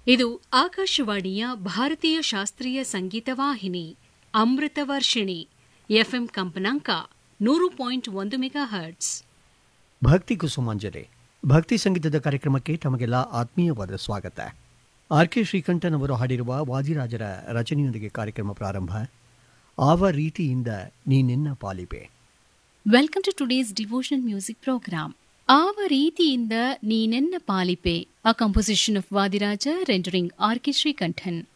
ಇದು ಆಕಾಶವಾಣಿಯ ಭಾರತೀಯ ಶಾಸ್ತ್ರೀಯ ಸಂಗೀತ ವಾಹಿನಿ ಅಮೃತ ವರ್ಷಿಣಿ ಎಫ್ಎಂ ಕಂಪನಾಂಕ ನೂರು ಪಾಯಿಂಟ್ ಒಂದು ಮೆಗಾ ಹರ್ಟ್ಸ್ ಭಕ್ತಿ ಕುಸುಮಾಂಜಲಿ ಭಕ್ತಿ ಸಂಗೀತದ ಕಾರ್ಯಕ್ರಮಕ್ಕೆ ತಮಗೆಲ್ಲ ಆತ್ಮೀಯವಾದ ಸ್ವಾಗತ ಆರ್ ಕೆ ಶ್ರೀಕಂಠನ್ ಅವರು ಹಾಡಿರುವ ವಾದಿರಾಜರ ರಚನೆಯೊಂದಿಗೆ ಕಾರ್ಯಕ್ರಮ ಪ್ರಾರಂಭ ಆವ ರೀತಿಯಿಂದ ನೀನೆನ್ನ ಪಾಲಿಪೆ welcome to today's devotional music program ಆವ ರೀತಿಯಿಂದ ನೀನೆನ್ನ ಪಾಲಿಪೆ a composition of Vadiraja rendering R K Srikantan